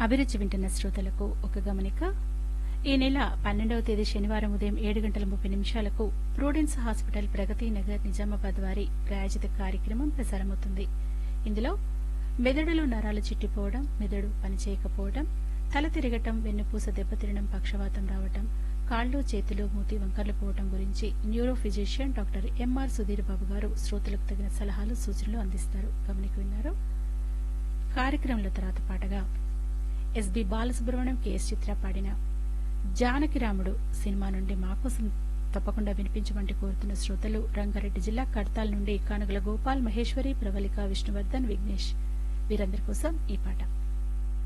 అభిరుచి వింటున్న శ్రోతలకు ఒక గమనిక ఈ నెల పన్నెండవ తేదీ శనివారం ఉదయం ఏడు గంటల ముప్పై నిమిషాలకు ప్రూడెన్స్ హాస్పిటల్ ప్రగతి నగర్ నిజామాబాద్ వారి ప్రాయోజిత కార్యక్రమం ప్రసారమవుతుంది ఇందులో మెదడులో నరాలు చిట్టిపోవడం మెదడు పనిచేయకపోవడం తల తిరగటం వెన్నుపూస దెబ్బతినడం పక్షవాతం రావటం కాళ్ళు చేతులు మూతి వంకర్లు పోవటం గురించి neuro physician doctor M R Sudheer Babu గారు శ్రోతలకు తగిన సలహాలు సూచనలు అందిస్తారు గమనిక విన్నారు కార్యక్రమంలో తర్వాత పాటగా ఎస్బి బాలసుబ్రహ్మణ్యం కేఎస్ చిత్ర పాడిన జానకిరాముడు సినిమా నుండి మా కోసం తప్పకుండా వినిపించమంటే కోరుతున్న శ్రోతలు రంగారెడ్డి జిల్లా కడతాల్ నుండి కానుగల గోపాల్ మహేశ్వరి ప్రవళిక విష్ణువర్ధన్ విఘ్నేష్ వీరందరి కోసం ఈ పాట